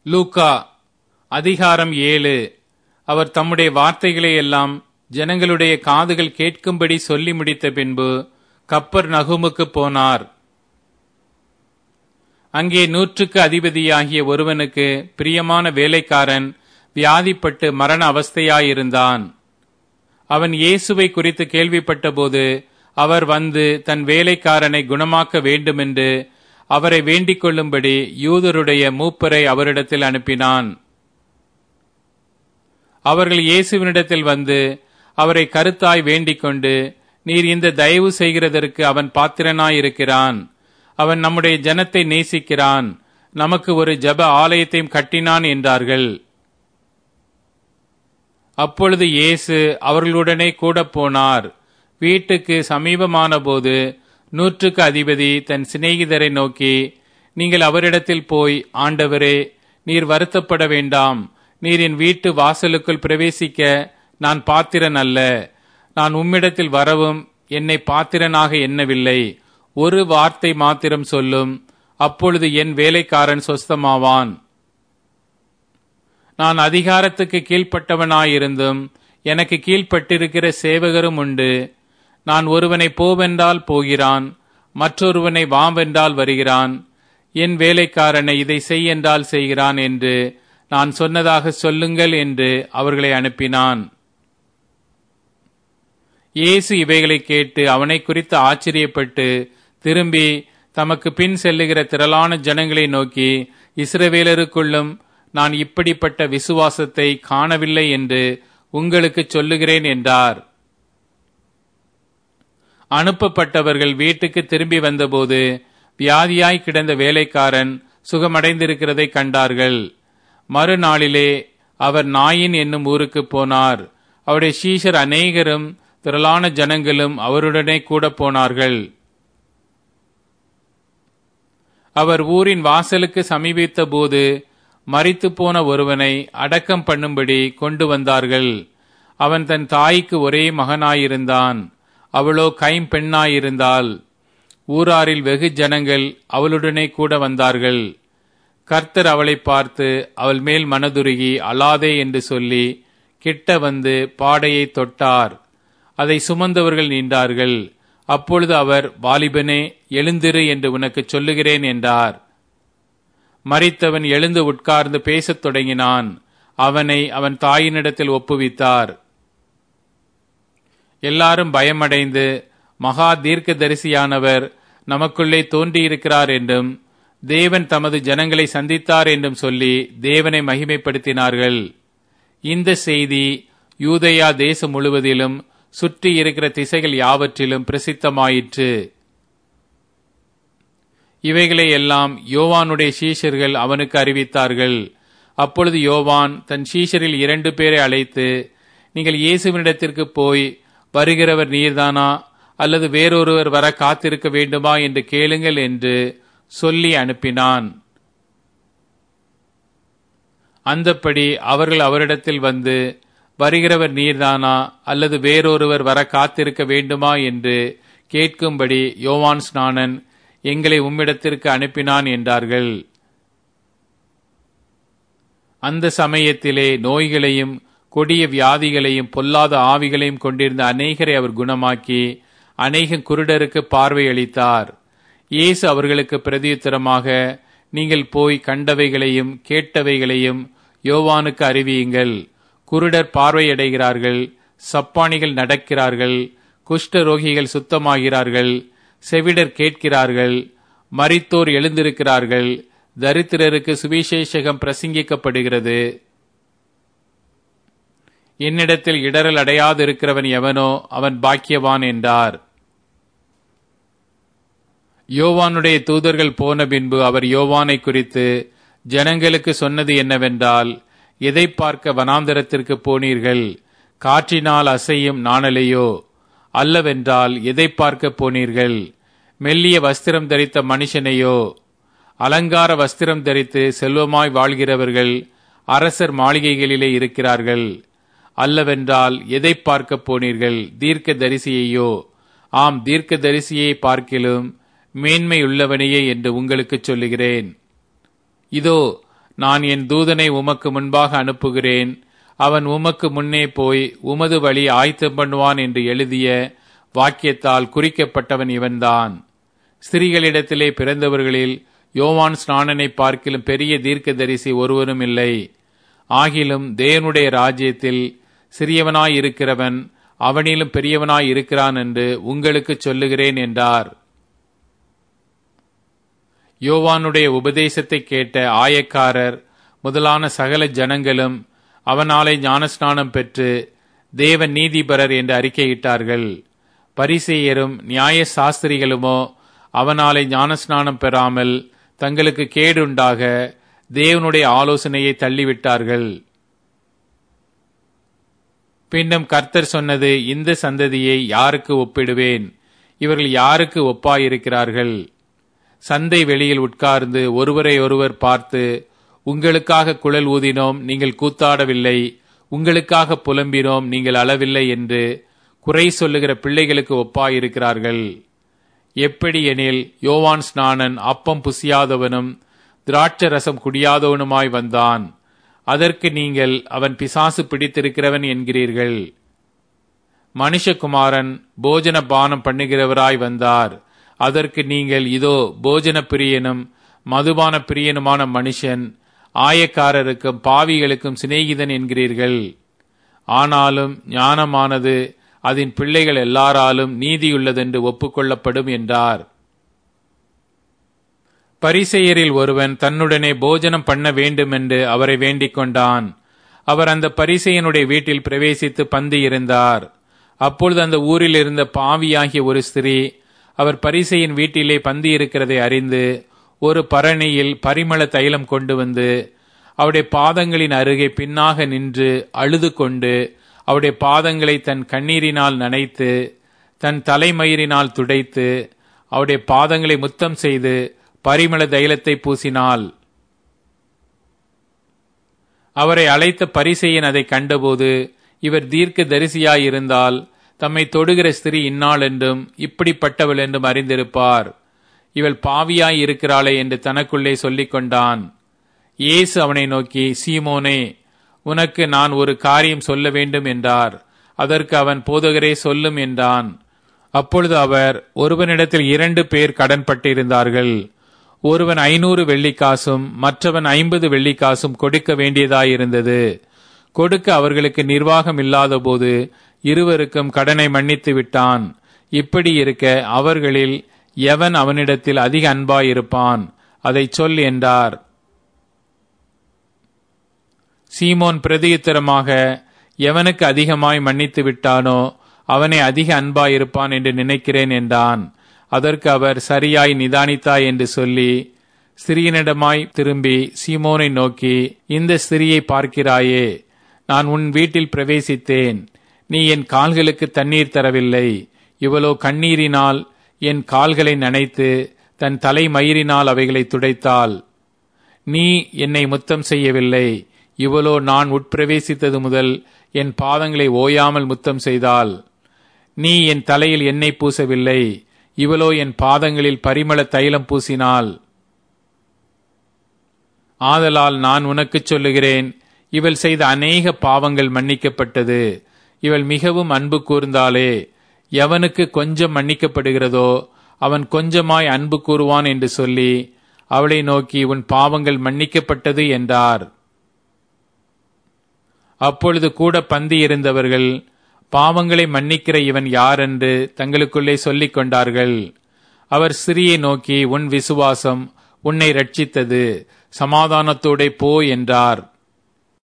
லூக்கா அதிகாரம் ஏழு அவர் தம்முடைய வார்த்தைகளை எல்லாம் ஜனங்களுடைய காதுகள் கேட்கும்படி சொல்லி முடித்த பின்பு கப்பர் நகுமுக்கு போனார் அங்கே நூற்றுக்கு அதிபதியாகிய ஒருவனுக்கு பிரியமான வேலைக்காரன் வியாதிப்பட்டு மரண அவஸ்தையாயிருந்தான் அவன் இயேசுவை குறித்து கேள்விப்பட்டபோது அவர் வந்து தன் வேலைக்காரனை குணமாக்க வேண்டுமென்று அவரை வேண்டிக் கொள்ளும்படி யூதருடைய மூப்பரை அவரிடத்தில் அனுப்பினான் அவர்கள் இயேசுவினிடத்தில் வந்து அவரை கருத்தாய் வேண்டிக் கொண்டு நீர் இந்த தயவு செய்கிறதற்கு அவன் பாத்திரனாயிருக்கிறான் அவன் நம்முடைய ஜனத்தை நேசிக்கிறான் நமக்கு ஒரு ஜப ஆலயத்தையும் கட்டினான் என்றார்கள் அப்பொழுது இயேசு அவர்களுடனே கூட போனார் வீட்டுக்கு சமீபமான போது நூற்றுக்கு அதிபதி தன் சிநேகிதரை நோக்கி நீங்கள் அவரிடத்தில் போய் ஆண்டவரே நீர் வருத்தப்பட வேண்டாம் நீர் என் வீட்டு வாசலுக்குள் பிரவேசிக்க நான் பாத்திரன் அல்ல நான் உம்மிடத்தில் வரவும் என்னை பாத்திரனாக எண்ணவில்லை ஒரு வார்த்தை மாத்திரம் சொல்லும் அப்பொழுது என் வேலைக்காரன் சொஸ்தமாவான் நான் அதிகாரத்துக்கு கீழ்ப்பட்டவனாயிருந்தும் எனக்கு கீழ்ப்பட்டிருக்கிற சேவகரும் உண்டு நான் ஒருவனை போவென்றால் போகிறான் மற்றொருவனை வாவென்றால் வருகிறான் என் வேலைக்காரனை இதை செய் என்றால் செய்கிறான் என்று நான் சொன்னதாக சொல்லுங்கள் என்று அவர்களை அனுப்பினான் இயேசு இவைகளை கேட்டு அவனை குறித்து ஆச்சரியப்பட்டு திரும்பி தமக்கு பின் செல்லுகிற திரளான ஜனங்களை நோக்கி இஸ்ரவேலருக்குள்ளும் நான் இப்படிப்பட்ட விசுவாசத்தை காணவில்லை என்று உங்களுக்கு சொல்லுகிறேன் என்றார் அனுப்பப்பட்டவர்கள் வீட்டுக்கு திரும்பி வந்தபோது வியாதியாய் கிடந்த வேலைக்காரன் சுகமடைந்திருக்கிறதை கண்டார்கள் மறுநாளிலே அவர் நாயின் என்னும் ஊருக்கு போனார் அவருடைய சீஷர் அநேகரும் திரளான ஜனங்களும் அவருடனே கூட போனார்கள் அவர் ஊரின் வாசலுக்கு சமீபித்த போது மறித்து போன ஒருவனை அடக்கம் பண்ணும்படி கொண்டு வந்தார்கள் அவன் தன் தாய்க்கு ஒரே மகனாயிருந்தான் அவளோ கைம்பெண்ணாயிருந்தாள் ஊராரில் வெகு ஜனங்கள் அவளுடனே கூட வந்தார்கள் கர்த்தர் அவளை பார்த்து அவள் மேல் மனதுருகி அலாதே என்று சொல்லி கிட்ட வந்து பாடையை தொட்டார் அதை சுமந்தவர்கள் நின்றார்கள் அப்பொழுது அவர் வாலிபனே எழுந்திரு என்று உனக்கு சொல்லுகிறேன் என்றார் மறித்தவன் எழுந்து உட்கார்ந்து பேசத் தொடங்கினான் அவனை அவன் தாயினிடத்தில் ஒப்புவித்தார் எல்லாரும் பயமடைந்து மகா தீர்க்க தரிசியானவர் நமக்குள்ளே தோன்றியிருக்கிறார் என்றும் தேவன் தமது ஜனங்களை சந்தித்தார் என்றும் சொல்லி தேவனை மகிமைப்படுத்தினார்கள் இந்த செய்தி யூதயா தேசம் முழுவதிலும் சுற்றி இருக்கிற திசைகள் யாவற்றிலும் பிரசித்தமாயிற்று இவைகளை எல்லாம் யோவானுடைய சீஷர்கள் அவனுக்கு அறிவித்தார்கள் அப்பொழுது யோவான் தன் சீஷரில் இரண்டு பேரை அழைத்து நீங்கள் இயேசுவினிடத்திற்கு போய் வருகிறவர் நீர்தானா அல்லது வேறொருவர் வர காத்திருக்க வேண்டுமா என்று கேளுங்கள் என்று சொல்லி அனுப்பினான் அந்தப்படி அவர்கள் அவரிடத்தில் வந்து வருகிறவர் நீர்தானா அல்லது வேறொருவர் வர காத்திருக்க வேண்டுமா என்று கேட்கும்படி யோவான் ஸ்நானன் எங்களை உம்மிடத்திற்கு அனுப்பினான் என்றார்கள் அந்த சமயத்திலே நோய்களையும் கொடிய வியாதிகளையும் பொல்லாத ஆவிகளையும் கொண்டிருந்த அநேகரை அவர் குணமாக்கி அநேக குருடருக்கு பார்வை அளித்தார் இயேசு அவர்களுக்கு பிரதியுத்தரமாக நீங்கள் போய் கண்டவைகளையும் கேட்டவைகளையும் யோவானுக்கு அறிவியுங்கள் குருடர் பார்வையடைகிறார்கள் சப்பானிகள் நடக்கிறார்கள் குஷ்ட ரோகிகள் சுத்தமாகிறார்கள் செவிடர் கேட்கிறார்கள் மரித்தோர் எழுந்திருக்கிறார்கள் தரித்திரருக்கு சுவிசேஷகம் பிரசங்கிக்கப்படுகிறது என்னிடத்தில் இடரல் அடையாதிருக்கிறவன் எவனோ அவன் பாக்கியவான் என்றார் யோவானுடைய தூதர்கள் போன பின்பு அவர் யோவானை குறித்து ஜனங்களுக்கு சொன்னது என்னவென்றால் எதை பார்க்க வனாந்தரத்திற்கு போனீர்கள் காற்றினால் அசையும் நாணலையோ அல்லவென்றால் எதை பார்க்க போனீர்கள் மெல்லிய வஸ்திரம் தரித்த மனுஷனையோ அலங்கார வஸ்திரம் தரித்து செல்வமாய் வாழ்கிறவர்கள் அரசர் மாளிகைகளிலே இருக்கிறார்கள் அல்லவென்றால் எதை பார்க்க போனீர்கள் தீர்க்க தரிசியையோ ஆம் தீர்க்க தரிசியை பார்க்கிலும் மேன்மை உள்ளவனையே என்று உங்களுக்கு சொல்லுகிறேன் இதோ நான் என் தூதனை உமக்கு முன்பாக அனுப்புகிறேன் அவன் உமக்கு முன்னே போய் உமது வழி ஆயத்தம் பண்ணுவான் என்று எழுதிய வாக்கியத்தால் குறிக்கப்பட்டவன் இவன்தான் ஸ்திரீகளிடத்திலே பிறந்தவர்களில் யோவான் ஸ்நானனை பார்க்கிலும் பெரிய தீர்க்கதரிசி ஒருவரும் இல்லை ஆகிலும் தேவனுடைய ராஜ்யத்தில் சிறியவனாய் இருக்கிறவன் அவனிலும் பெரியவனாய் இருக்கிறான் என்று உங்களுக்கு சொல்லுகிறேன் என்றார் யோவானுடைய உபதேசத்தை கேட்ட ஆயக்காரர் முதலான சகல ஜனங்களும் அவனாலே ஞானஸ்நானம் பெற்று தேவ நீதிபரர் என்று அறிக்கையிட்டார்கள் பரிசெயரும் நியாய சாஸ்திரிகளுமோ அவனாலே ஞானஸ்நானம் பெறாமல் தங்களுக்கு கேடுண்டாக தேவனுடைய ஆலோசனையை தள்ளிவிட்டார்கள் பின்னும் கர்த்தர் சொன்னது இந்த சந்ததியை யாருக்கு ஒப்பிடுவேன் இவர்கள் யாருக்கு ஒப்பாயிருக்கிறார்கள் சந்தை வெளியில் உட்கார்ந்து ஒருவரை ஒருவர் பார்த்து உங்களுக்காக குழல் ஊதினோம் நீங்கள் கூத்தாடவில்லை உங்களுக்காக புலம்பினோம் நீங்கள் அளவில்லை என்று குறை சொல்லுகிற பிள்ளைகளுக்கு ஒப்பாயிருக்கிறார்கள் எப்படி எனில் யோவான் ஸ்நானன் அப்பம் புசியாதவனும் திராட்ச ரசம் குடியாதவனுமாய் வந்தான் அதற்கு நீங்கள் அவன் பிசாசு பிடித்திருக்கிறவன் என்கிறீர்கள் மனுஷகுமாரன் போஜன பானம் பண்ணுகிறவராய் வந்தார் அதற்கு நீங்கள் இதோ போஜன பிரியனும் மதுபான பிரியனுமான மனுஷன் ஆயக்காரருக்கும் பாவிகளுக்கும் சிநேகிதன் என்கிறீர்கள் ஆனாலும் ஞானமானது அதன் பிள்ளைகள் எல்லாராலும் நீதியுள்ளதென்று ஒப்புக்கொள்ளப்படும் என்றார் பரிசெயரில் ஒருவன் தன்னுடனே போஜனம் பண்ண வேண்டுமென்று அவரை வேண்டிக் கொண்டான் அவர் அந்த பரிசெயனுடைய வீட்டில் பிரவேசித்து பந்தி இருந்தார் அப்பொழுது அந்த ஊரில் இருந்த பாவியாகிய ஒரு ஸ்திரீ அவர் பரிசையின் வீட்டிலே பந்தி இருக்கிறதை அறிந்து ஒரு பரணியில் பரிமள தைலம் கொண்டு வந்து அவருடைய பாதங்களின் அருகே பின்னாக நின்று அழுது கொண்டு அவருடைய பாதங்களை தன் கண்ணீரினால் நனைத்து தன் தலைமயிரினால் துடைத்து அவருடைய பாதங்களை முத்தம் செய்து பரிமள தைலத்தை பூசினாள் அவரை அழைத்த பரிசெயன் அதை கண்டபோது இவர் தீர்க்க தரிசியாயிருந்தால் தம்மை தொடுகிற ஸ்திரீ இன்னாள் என்றும் இப்படிப்பட்டவள் என்றும் அறிந்திருப்பார் இவள் பாவியாய் இருக்கிறாளே என்று தனக்குள்ளே சொல்லிக் கொண்டான் இயேசு அவனை நோக்கி சீமோனே உனக்கு நான் ஒரு காரியம் சொல்ல வேண்டும் என்றார் அதற்கு அவன் போதகரே சொல்லும் என்றான் அப்பொழுது அவர் ஒருவனிடத்தில் இரண்டு பேர் கடன்பட்டிருந்தார்கள் ஒருவன் ஐநூறு வெள்ளிக்காசும் மற்றவன் ஐம்பது வெள்ளிக்காசும் கொடுக்க வேண்டியதாயிருந்தது கொடுக்க அவர்களுக்கு நிர்வாகம் இல்லாத போது இருவருக்கும் கடனை மன்னித்து விட்டான் இப்படி இருக்க அவர்களில் எவன் அவனிடத்தில் அதிக அன்பாயிருப்பான் அதை சொல் என்றார் சீமோன் பிரதியுத்தரமாக எவனுக்கு அதிகமாய் மன்னித்து விட்டானோ அவனே அதிக அன்பாயிருப்பான் என்று நினைக்கிறேன் என்றான் அதற்கு அவர் சரியாய் நிதானித்தாய் என்று சொல்லி சிறியனிடமாய் திரும்பி சீமோனை நோக்கி இந்த ஸ்திரியை பார்க்கிறாயே நான் உன் வீட்டில் பிரவேசித்தேன் நீ என் கால்களுக்கு தண்ணீர் தரவில்லை இவளோ கண்ணீரினால் என் கால்களை நனைத்து தன் தலை மயிரினால் அவைகளை துடைத்தாள் நீ என்னை முத்தம் செய்யவில்லை இவளோ நான் உட்பிரவேசித்தது முதல் என் பாதங்களை ஓயாமல் முத்தம் செய்தாள் நீ என் தலையில் எண்ணெய் பூசவில்லை இவளோ என் பாதங்களில் பரிமள தைலம் பூசினாள் ஆதலால் நான் உனக்குச் சொல்லுகிறேன் இவள் செய்த அநேக பாவங்கள் மன்னிக்கப்பட்டது இவள் மிகவும் அன்பு கூர்ந்தாளே எவனுக்கு கொஞ்சம் மன்னிக்கப்படுகிறதோ அவன் கொஞ்சமாய் அன்பு கூறுவான் என்று சொல்லி அவளை நோக்கி உன் பாவங்கள் மன்னிக்கப்பட்டது என்றார் அப்பொழுது கூட பந்தி இருந்தவர்கள் பாவங்களை மன்னிக்கிற இவன் யார் என்று தங்களுக்குள்ளே சொல்லிக் கொண்டார்கள் அவர் சிறியை நோக்கி உன் விசுவாசம் உன்னை ரட்சித்தது சமாதானத்தோட போ என்றார்